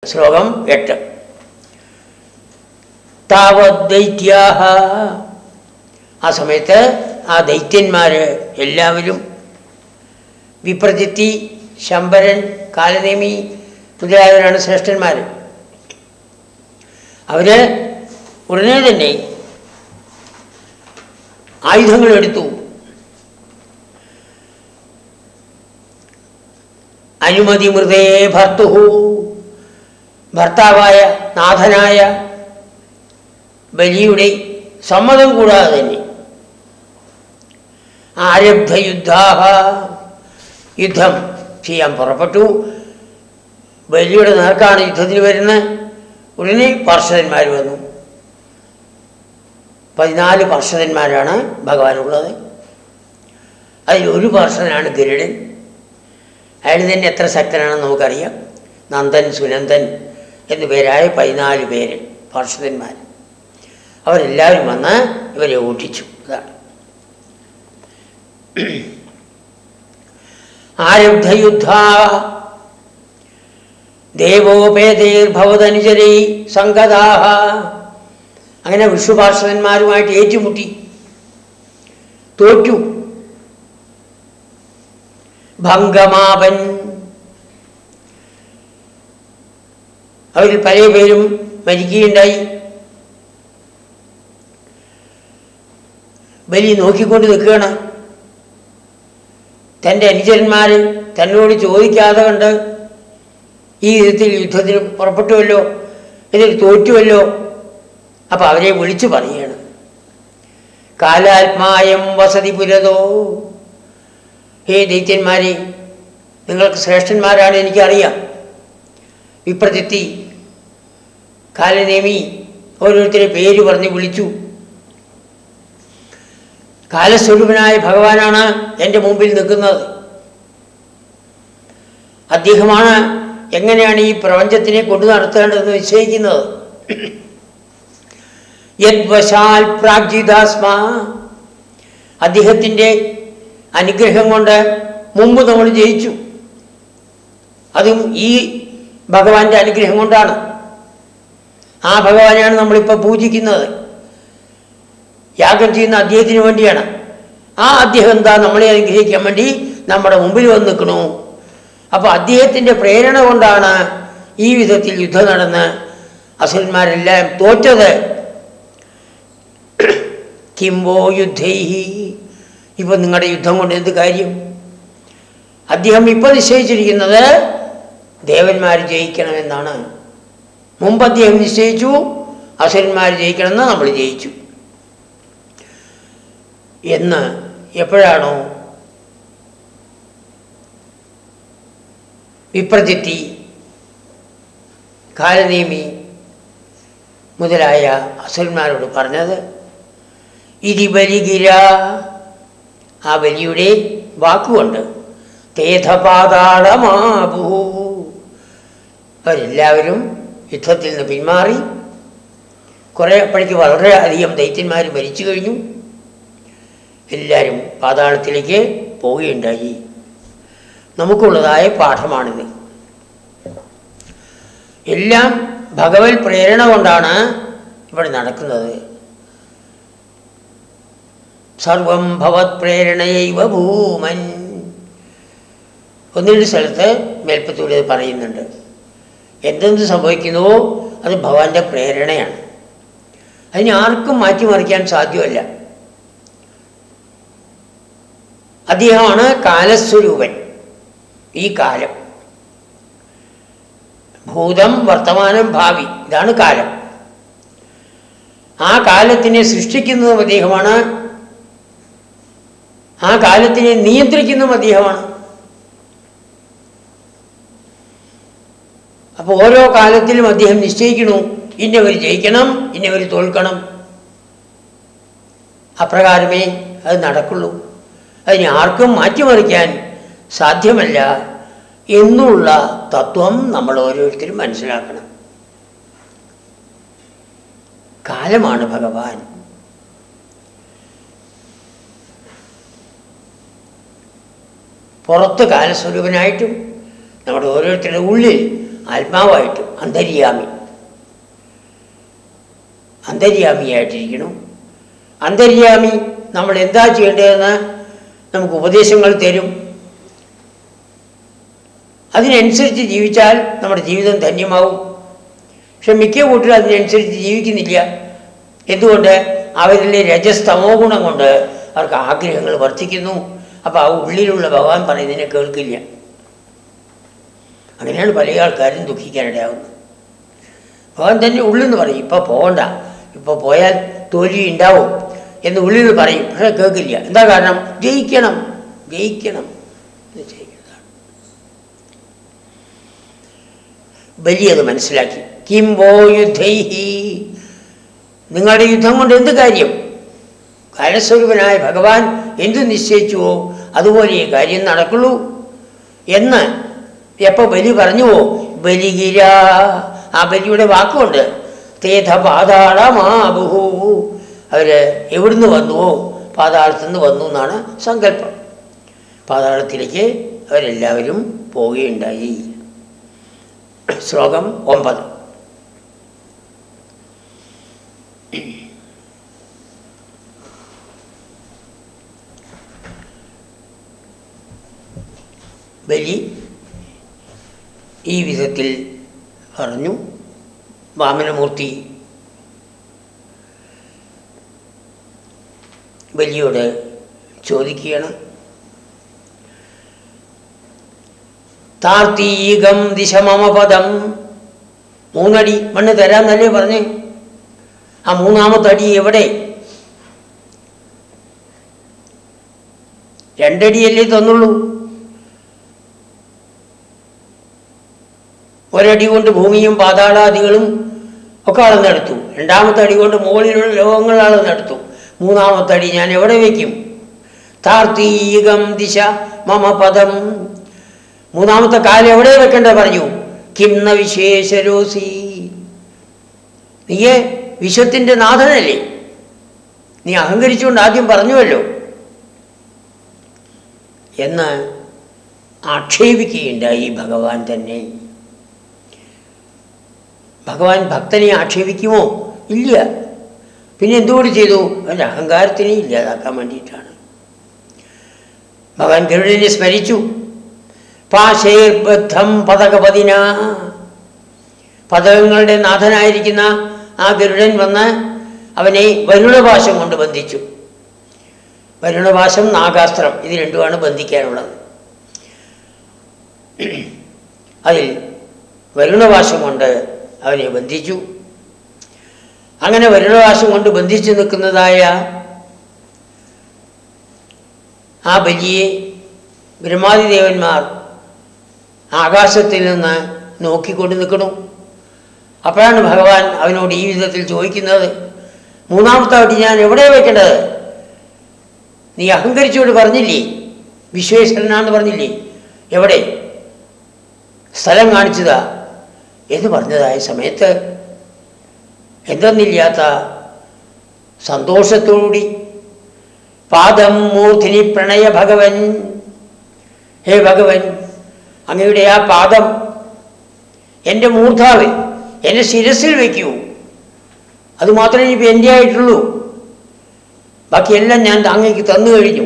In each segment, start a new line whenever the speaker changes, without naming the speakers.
ശ്ലോകം എട്ട് താവദ്ദൈത്യാഹ ആ സമയത്ത് ആ ദൈത്യന്മാർ എല്ലാവരും വിപ്രജിത്തി ശമ്പരൻ കാലനേമി മുതലായവരാണ് ശ്രേഷ്ഠന്മാർ അവർ ഉടനെ തന്നെ ആയുധങ്ങൾ എടുത്തു അനുമതി മൃതേ ഭർത്തുഹു ഭർത്താവായ നാഥനായ ബലിയുടെ സമ്മതം കൂടാതെ തന്നെ ആരബ്ധയുദ്ധാഹ യുദ്ധം ചെയ്യാൻ പുറപ്പെട്ടു ബലിയുടെ നേർക്കാണ് യുദ്ധത്തിന് വരുന്നത് ഉടനെ പാർഷദന്മാർ വന്നു പതിനാല് പാർഷദന്മാരാണ് ഭഗവാനുള്ളത് അതിൽ ഒരു പാർഷദനാണ് ഗരുഡൻ അയാൾ തന്നെ എത്ര ശക്തനാണെന്ന് നമുക്കറിയാം നന്ദൻ സുനന്ദൻ എന്നു പേരായ പതിനാല് പേര് പാർഷദന്മാർ അവരെല്ലാവരും വന്ന് ഇവരെ ഓട്ടിച്ചു അതാണ് ആരബ്ധയുദ്ധ ദേവോപേതൈർഭവതനുചരൈ സംഗതാഹ അങ്ങനെ വിഷുപാർഷദന്മാരുമായിട്ട് ഏറ്റുമുട്ടി തോറ്റു ഭംഗമാപൻ അവരിൽ പല പേരും മരിക്കുകയുണ്ടായി ബലി നോക്കിക്കൊണ്ട് നിൽക്കുകയാണ് തൻ്റെ അനുചരന്മാർ തന്നോട് ചോദിക്കാതെ കണ്ട് ഈ വിധത്തിൽ യുദ്ധത്തിന് പുറപ്പെട്ടുവല്ലോ ഇതിൽ തോറ്റുവല്ലോ അപ്പം അവരെ വിളിച്ചു പറയുകയാണ് കാലാത്മായം വസതി പുരതോ ഹേ ദൈത്യന്മാരെ നിങ്ങൾക്ക് ശ്രേഷ്ഠന്മാരാണ് എനിക്കറിയാം വിപ്രതിത്തി കാലനേമി ഓരോരുത്തരെ പേര് പറഞ്ഞ് വിളിച്ചു കാലസ്വരൂപനായ ഭഗവാനാണ് എൻ്റെ മുമ്പിൽ നിൽക്കുന്നത് അദ്ദേഹമാണ് എങ്ങനെയാണ് ഈ പ്രപഞ്ചത്തിനെ കൊണ്ടു നടത്തേണ്ടതെന്ന് നിശ്ചയിക്കുന്നത് യദ്വശാൽ പ്രാഗ്ജിതാസ്മ അദ്ദേഹത്തിൻ്റെ അനുഗ്രഹം കൊണ്ട് മുമ്പ് നമ്മൾ ജയിച്ചു അതും ഈ ഭഗവാന്റെ അനുഗ്രഹം കൊണ്ടാണ് ആ ഭഗവാനെയാണ് നമ്മളിപ്പോൾ പൂജിക്കുന്നത് യാഗം ചെയ്യുന്ന അദ്ദേഹത്തിന് വേണ്ടിയാണ് ആ അദ്ദേഹം എന്താ നമ്മളെ അനുഗ്രഹിക്കാൻ വേണ്ടി നമ്മുടെ മുമ്പിൽ വന്ന് നിൽക്കണു അപ്പോൾ അദ്ദേഹത്തിൻ്റെ പ്രേരണ കൊണ്ടാണ് ഈ വിധത്തിൽ യുദ്ധം നടന്ന് അസുരന്മാരെല്ലാം തോറ്റത് കിംബോ യുദ്ധൈഹി ഇപ്പം നിങ്ങളുടെ യുദ്ധം കൊണ്ട് എന്ത് കാര്യം അദ്ദേഹം ഇപ്പോൾ നിശ്ചയിച്ചിരിക്കുന്നത് ദേവന്മാർ ജയിക്കണമെന്നാണ് മുമ്പ് അദ്ദേഹം നിശ്ചയിച്ചു അസുരന്മാർ ജയിക്കണമെന്ന് നമ്മൾ ജയിച്ചു എന്ന് എപ്പോഴാണോ വിപ്രജിത്തി കാലനേമി മുതലായ അസുരന്മാരോട് പറഞ്ഞത് ഇതി ബലിഗിര ആ ബലിയുടെ വാക്കുകൊണ്ട് തേധപാതാളമാഭൂ അവരെല്ലാവരും യുദ്ധത്തിൽ നിന്ന് പിന്മാറി കുറേ അപ്പോഴേക്ക് വളരെ അധികം ദൈത്യന്മാർ മരിച്ചു കഴിഞ്ഞു എല്ലാവരും പാതാളത്തിലേക്ക് പോവുകയുണ്ടായി നമുക്കുള്ളതായ പാഠമാണിത് എല്ലാം ഭഗവത് പ്രേരണ കൊണ്ടാണ് ഇവിടെ നടക്കുന്നത് സർവം ഭവത് പ്രേരണയൈവ ഭൂമൻ ഒന്നിരണ്ട് സ്ഥലത്ത് മേൽപ്പത്തൂര് ഇത് പറയുന്നുണ്ട് എന്തെന്ത് സംഭവിക്കുന്നുവോ അത് ഭഗവാന്റെ പ്രേരണയാണ് അതിനെ ആർക്കും മാറ്റിമറിക്കാൻ സാധ്യമല്ല അദ്ദേഹമാണ് കാലസ്വരൂപൻ ഈ കാലം ഭൂതം വർത്തമാനം ഭാവി ഇതാണ് കാലം ആ കാലത്തിനെ സൃഷ്ടിക്കുന്നതും അദ്ദേഹമാണ് ആ കാലത്തിനെ നിയന്ത്രിക്കുന്നതും അദ്ദേഹമാണ് അപ്പോൾ ഓരോ കാലത്തിലും അദ്ദേഹം നിശ്ചയിക്കണു ഇന്നവർ ജയിക്കണം ഇന്നവർ തോൽക്കണം അപ്രകാരമേ അത് നടക്കുള്ളൂ അതിനെ ആർക്കും മാറ്റിമറിക്കാൻ സാധ്യമല്ല എന്നുള്ള തത്വം നമ്മൾ ഓരോരുത്തരും മനസ്സിലാക്കണം കാലമാണ് ഭഗവാൻ പുറത്ത് കാലസ്വരൂപനായിട്ടും നമ്മുടെ ഓരോരുത്തരുടെ ഉള്ളിൽ ആത്മാവായിട്ട് അന്തര്യാമി അന്തര്യാമിയായിട്ടിരിക്കണം അന്തര്യാമി നമ്മൾ എന്താ ചെയ്യേണ്ടതെന്ന് നമുക്ക് ഉപദേശങ്ങൾ തരും അതിനനുസരിച്ച് ജീവിച്ചാൽ നമ്മുടെ ജീവിതം ധന്യമാവും പക്ഷെ മിക്ക കൂട്ടരും അതിനനുസരിച്ച് ജീവിക്കുന്നില്ല എന്തുകൊണ്ട് അവരിലെ രജസ്തമോ ഗുണം കൊണ്ട് അവർക്ക് ആഗ്രഹങ്ങൾ വർദ്ധിക്കുന്നു അപ്പോൾ ആ ഉള്ളിലുള്ള ഭഗവാൻ പറയുന്നതിനെ കേൾക്കില്ല അങ്ങനെയാണ് പല ആൾക്കാരും ദുഃഖിക്കാനിടയാവുന്നത് ഭഗവാൻ തന്നെ ഉള്ളിൽ നിന്ന് പറയും ഇപ്പോൾ പോകണ്ട ഇപ്പോൾ പോയാൽ തോൽവി ഉണ്ടാവും എന്ന് ഉള്ളിൽ നിന്ന് പറയും പക്ഷേ കേൾക്കില്ല എന്താ കാരണം ജയിക്കണം ജയിക്കണം എന്ന് ചെയ്യുന്നതാണ് ബലിയത് മനസ്സിലാക്കി കിംബോ യുദ്ധൈഹി നിങ്ങളുടെ യുദ്ധം കൊണ്ട് എന്ത് കാര്യം കാലസ്വരൂപനായ ഭഗവാൻ എന്തു നിശ്ചയിച്ചുവോ അതുപോലെ ഈ കാര്യം നടക്കുള്ളൂ എന്ന് എപ്പോൾ ബലി പറഞ്ഞുവോ ബലിഗിര ആ ബലിയുടെ വാക്കുണ്ട് തേധ പാതാളമാബുഹു അവർ എവിടുന്ന് വന്നുവോ പാതാളത്തിൽ നിന്ന് വന്നു എന്നാണ് സങ്കല്പം പാതാളത്തിലേക്ക് അവരെല്ലാവരും പോവുകയുണ്ടായി ശ്ലോകം ഒമ്പത് ബലി ഈ വിധത്തിൽ പറഞ്ഞു വാമനമൂർത്തി ബലിയോട് ചോദിക്കുകയാണ് താർത്തീകം ദിശമമപദം മൂന്നടി മണ്ണ് തരാന്നല്ലേ പറഞ്ഞേ ആ മൂന്നാമത്തെ അടി എവിടെ രണ്ടടിയല്ലേ തന്നുള്ളൂ ഒരടി കൊണ്ട് ഭൂമിയും പാതാളാദികളും ഒക്കെ അളന്നെടുത്തു രണ്ടാമത്തെ അടി കൊണ്ട് മുകളിലുള്ള ലോകങ്ങൾ അളന്നെടുത്തു മൂന്നാമത്തെ അടി ഞാൻ എവിടെ വയ്ക്കും താർത്തീകം ദിശ മമ പദം മൂന്നാമത്തെ കാലം എവിടെ വെക്കണ്ട പറഞ്ഞു കിംന വിശേഷരോസി നീയെ വിശ്വത്തിൻ്റെ നാഥനല്ലേ നീ അഹങ്കരിച്ചുകൊണ്ട് ആദ്യം പറഞ്ഞുവല്ലോ എന്ന് ആക്ഷേപിക്കുകയുണ്ടായി ഭഗവാൻ തന്നെ ഭഗവാൻ ഭക്തനെ ആക്ഷേപിക്കുമോ ഇല്ല പിന്നെ എന്തുകൊണ്ട് ചെയ്തു അവൻ്റെ അഹങ്കാരത്തിനെ ഇല്ലാതാക്കാൻ വേണ്ടിയിട്ടാണ് ഭഗവാൻ ഗരുഡനെ സ്മരിച്ചു പാശേർബദ്ധം പതകപതിന പതകങ്ങളുടെ നാഥനായിരിക്കുന്ന ആ ഗരുഡൻ വന്ന് അവനെ വരുണപാശം കൊണ്ട് ബന്ധിച്ചു വരുണപാശം നാഗാസ്ത്രം ഇത് രണ്ടുമാണ് ബന്ധിക്കാനുള്ളത് അതിൽ വരുണപാശം കൊണ്ട് അവനെ ബന്ധിച്ചു അങ്ങനെ വരുണപാശം കൊണ്ട് ബന്ധിച്ചു നിൽക്കുന്നതായ ആ ബലിയെ ബ്രഹ്മാതിദേവന്മാർ ആകാശത്തിൽ നിന്ന് നോക്കിക്കൊണ്ട് നിൽക്കണം അപ്പോഴാണ് ഭഗവാൻ അവനോട് ഈ വിധത്തിൽ ചോദിക്കുന്നത് മൂന്നാമത്തെ വട്ടി ഞാൻ എവിടെ വയ്ക്കേണ്ടത് നീ അഹങ്കരിച്ചുകൊണ്ട് പറഞ്ഞില്ലേ വിശ്വേശ്വരനാണെന്ന് പറഞ്ഞില്ലേ എവിടെ സ്ഥലം കാണിച്ചതാ എന്ന് പറഞ്ഞതായ സമയത്ത് എന്തെന്നില്ലാത്ത സന്തോഷത്തോടുകൂടി പാദം മൂർധിനി പ്രണയ ഭഗവൻ ഹേ ഭഗവൻ അങ്ങയുടെ ആ പാദം എൻ്റെ മൂർധാവിൽ എൻ്റെ ശിരസിൽ വയ്ക്കൂ അതുമാത്രമേ ഇനിയിപ്പോൾ എൻ്റെ ആയിട്ടുള്ളൂ ബാക്കിയെല്ലാം ഞാൻ അങ്ങേക്ക് തന്നു കഴിഞ്ഞു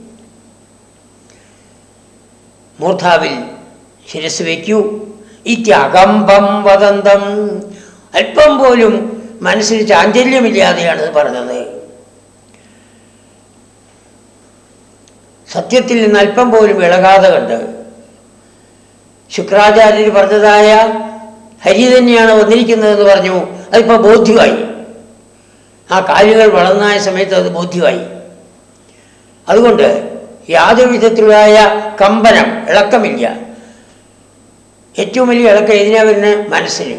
മൂർധാവിൽ ശിരസ് വയ്ക്കൂ ഇത്യകമ്പം വദന്തം അല്പം പോലും മനസ്സിൽ ചാഞ്ചല്യമില്ലാതെയാണ് ഇത് പറഞ്ഞത് സത്യത്തിൽ നിന്ന് അല്പം പോലും ഇളകാതെ കണ്ട് ശുക്രാചാര്യർ പറഞ്ഞതായ ഹരി തന്നെയാണ് വന്നിരിക്കുന്നതെന്ന് പറഞ്ഞു അതിപ്പോൾ ബോധ്യമായി ആ കാലുകൾ വളർന്നായ സമയത്ത് അത് ബോധ്യമായി അതുകൊണ്ട് യാതൊരു വിധത്തിലായ കമ്പനം ഇളക്കമില്ല ഏറ്റവും വലിയ ഇളക്കം എതിനാ വരുന്നത് മനസ്സിന്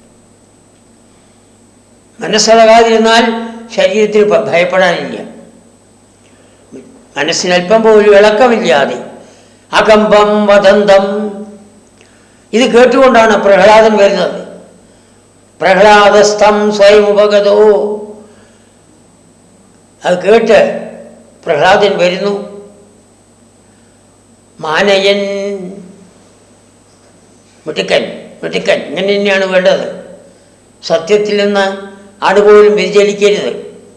മനസ്സിളകാതിരുന്നാൽ ശരീരത്തിന് ഭ- ഭയപ്പെടാനില്ല മനസ്സിനല്പം പോലും ഇളക്കമില്ലാതെ അകമ്പം വദന്തം ഇത് കേട്ടുകൊണ്ടാണ് പ്രഹ്ലാദൻ വരുന്നത് പ്രഹ്ലാദസ്ഥം സ്വയം ഉപഗതോ അത് കേട്ട് പ്രഹ്ലാദൻ വരുന്നു മാനയൻ മുട്ടുക്കൻ മിടുക്കൻ ഇങ്ങനെ തന്നെയാണ് വേണ്ടത് സത്യത്തിൽ നിന്ന് ആടുപോലും വ്യതിചലിക്കരുത്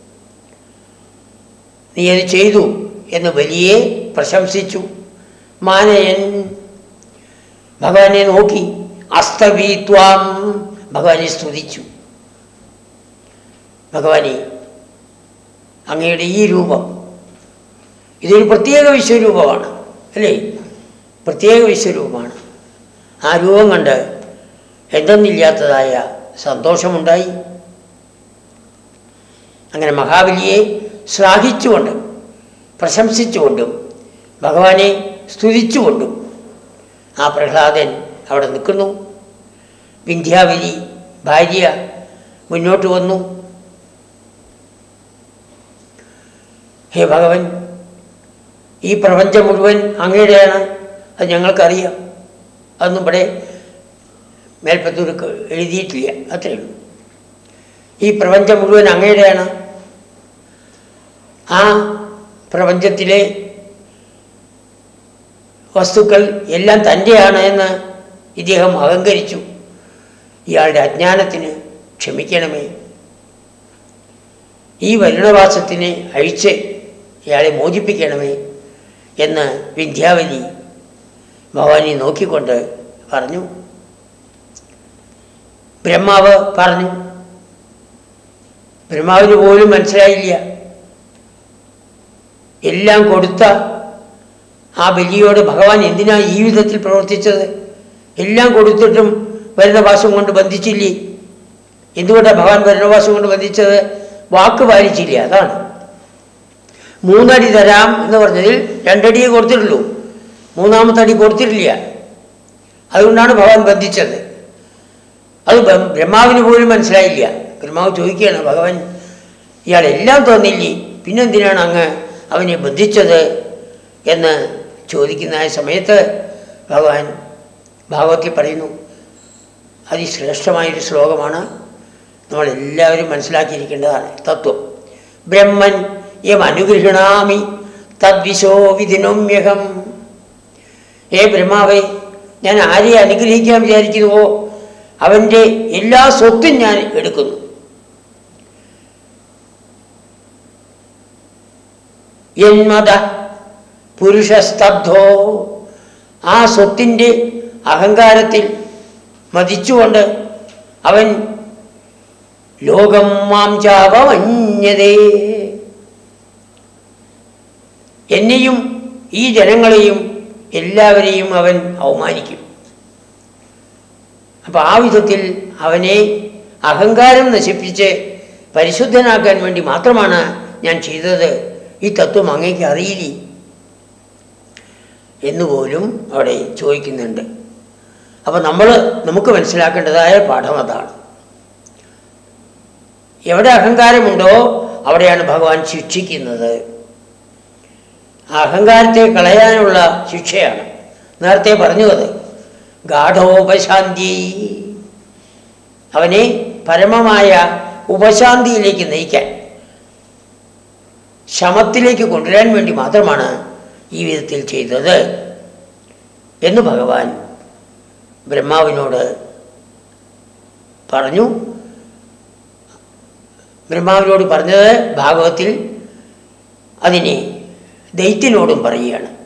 നീ അത് ചെയ്തു എന്ന് വലിയ പ്രശംസിച്ചു മാനയൻ ഭഗവാനെ നോക്കി അസ്തവീത്വാം ഭഗവാനെ സ്തുതിച്ചു ഭഗവാനെ അങ്ങയുടെ ഈ രൂപം ഇതൊരു പ്രത്യേക വിശ്വരൂപമാണ് അല്ലേ പ്രത്യേക വിശ്വരൂപമാണ് ആ രൂപം കണ്ട് എന്തെന്നില്ലാത്തതായ സന്തോഷമുണ്ടായി അങ്ങനെ മഹാബലിയെ ശ്ലാഘിച്ചുകൊണ്ട് പ്രശംസിച്ചുകൊണ്ടും ഭഗവാനെ സ്തുതിച്ചുകൊണ്ടും ആ പ്രഹ്ലാദൻ അവിടെ നിൽക്കുന്നു വിന്ധ്യാവലി ഭാര്യ മുന്നോട്ട് വന്നു ഹേ ഭഗവൻ ഈ പ്രപഞ്ചം മുഴുവൻ അങ്ങയുടെയാണ് അത് ഞങ്ങൾക്കറിയാം അതൊന്നും ഇവിടെ മേൽപ്പത്തൂർക്ക് എഴുതിയിട്ടില്ല അത്രയേ ഉള്ളൂ ഈ പ്രപഞ്ചം മുഴുവൻ അങ്ങയുടെയാണ് ആ പ്രപഞ്ചത്തിലെ വസ്തുക്കൾ എല്ലാം തൻ്റെയാണ് എന്ന് ഇദ്ദേഹം അഹങ്കരിച്ചു ഇയാളുടെ അജ്ഞാനത്തിന് ക്ഷമിക്കണമേ ഈ വരുണവാസത്തിനെ അഴിച്ച് ഇയാളെ മോചിപ്പിക്കണമേ എന്ന് വിന്ധ്യാവലി ഭവാനി നോക്കിക്കൊണ്ട് പറഞ്ഞു ബ്രഹ്മാവ് പറഞ്ഞു ബ്രഹ്മാവിന് പോലും മനസ്സിലായില്ല എല്ലാം കൊടുത്ത ആ ബലിയോട് ഭഗവാൻ എന്തിനാ ഈ വിധത്തിൽ പ്രവർത്തിച്ചത് എല്ലാം കൊടുത്തിട്ടും ഭരണവാസം കൊണ്ട് ബന്ധിച്ചില്ലേ എന്തുകൊണ്ടാണ് ഭഗവാൻ ഭരണവാസം കൊണ്ട് ബന്ധിച്ചത് വാക്ക് പാലിച്ചില്ല അതാണ് മൂന്നടി തരാം എന്ന് പറഞ്ഞതിൽ രണ്ടടിയെ കൊടുത്തിട്ടുള്ളൂ മൂന്നാമത്തെ അടി കൊടുത്തിട്ടില്ല അതുകൊണ്ടാണ് ഭഗവാൻ ബന്ധിച്ചത് അത് ബ്ര- ബ്രഹ്മാവിന് പോലും മനസ്സിലായില്ല ബ്രഹ്മാവ് ചോദിക്കുകയാണ് ഭഗവാൻ ഇയാളെല്ലാം തോന്നില്ലേ പിന്നെന്തിനാണ് അങ്ങ് അവനെ ബന്ധിച്ചത് എന്ന് ചോദിക്കുന്ന ആ സമയത്ത് ഭഗവാൻ ഭാഗവത്തിൽ പറയുന്നു അതിശ്രേഷ്ഠമായൊരു ശ്ലോകമാണ് നമ്മളെല്ലാവരും മനസ്സിലാക്കിയിരിക്കേണ്ടതാണ് തത്വം ബ്രഹ്മൻ യം അനുഗൃഹണാമി തദ്വിശോ വിധിനോമ്യഹം ഏ ബ്രഹ്മാവേ ഞാൻ ആരെ അനുഗ്രഹിക്കാൻ വിചാരിക്കുന്നുവോ അവൻ്റെ എല്ലാ സ്വത്തും ഞാൻ എടുക്കുന്നു യന്മത പുരുഷസ്തബ്ധോ ആ സ്വത്തിൻ്റെ അഹങ്കാരത്തിൽ മതിച്ചുകൊണ്ട് അവൻ ലോകം മാം ചാപമഞ്ഞതേ എന്നെയും ഈ ജനങ്ങളെയും എല്ലാവരെയും അവൻ അവമാനിക്കും അപ്പം ആ വിധത്തിൽ അവനെ അഹങ്കാരം നശിപ്പിച്ച് പരിശുദ്ധനാക്കാൻ വേണ്ടി മാത്രമാണ് ഞാൻ ചെയ്തത് ഈ തത്വം അങ്ങേക്ക് അറിയില്ലേ എന്നുപോലും അവിടെ ചോദിക്കുന്നുണ്ട് അപ്പം നമ്മൾ നമുക്ക് മനസ്സിലാക്കേണ്ടതായ പാഠം അതാണ് എവിടെ അഹങ്കാരമുണ്ടോ അവിടെയാണ് ഭഗവാൻ ശിക്ഷിക്കുന്നത് ആ അഹങ്കാരത്തെ കളയാനുള്ള ശിക്ഷയാണ് നേരത്തെ പറഞ്ഞു അത് ഗാഠോപശാന്തി അവനെ പരമമായ ഉപശാന്തിയിലേക്ക് നയിക്കാൻ ശമത്തിലേക്ക് കൊണ്ടുവരാൻ വേണ്ടി മാത്രമാണ് ഈ വിധത്തിൽ ചെയ്തത് എന്ന് ഭഗവാൻ ബ്രഹ്മാവിനോട് പറഞ്ഞു ബ്രഹ്മാവിനോട് പറഞ്ഞത് ഭാഗവത്തിൽ അതിനെ ദൈത്യനോടും പറയുകയാണ്